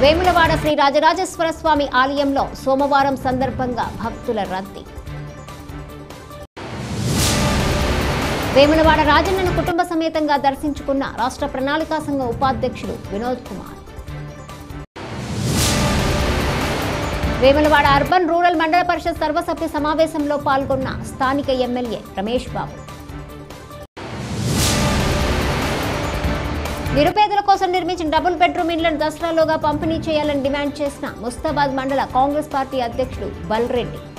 వేములవాడ శ్రీ రాజరాజేశ్వర స్వామి ఆలయంలో సోమవారం సందర్భంగా భక్తుల రద్దీ వేములవాడ రాజన్నను కుటుంబ సమేతంగా దర్శించుకున్న రాష్ట్ర ప్రణాళికా సంఘం ఉపాధ్యక్షుడు వినోద్ కుమార్ వేములవాడ అర్బన్ రూరల్ మండల పరిషత్ సర్వసభ్య సమావేశంలో పాల్గొన్న స్థానిక ఎమ్మెల్యే రమేష్ బాబు నిరుపేదల కోసం నిర్మించిన డబుల్ బెడ్రూమ్ ఇళ్లను దసరాలోగా పంపిణీ చేయాలని డిమాండ్ చేసిన ముస్తాబాద్ మండల కాంగ్రెస్ పార్టీ అధ్యక్షుడు బల్రెడ్డి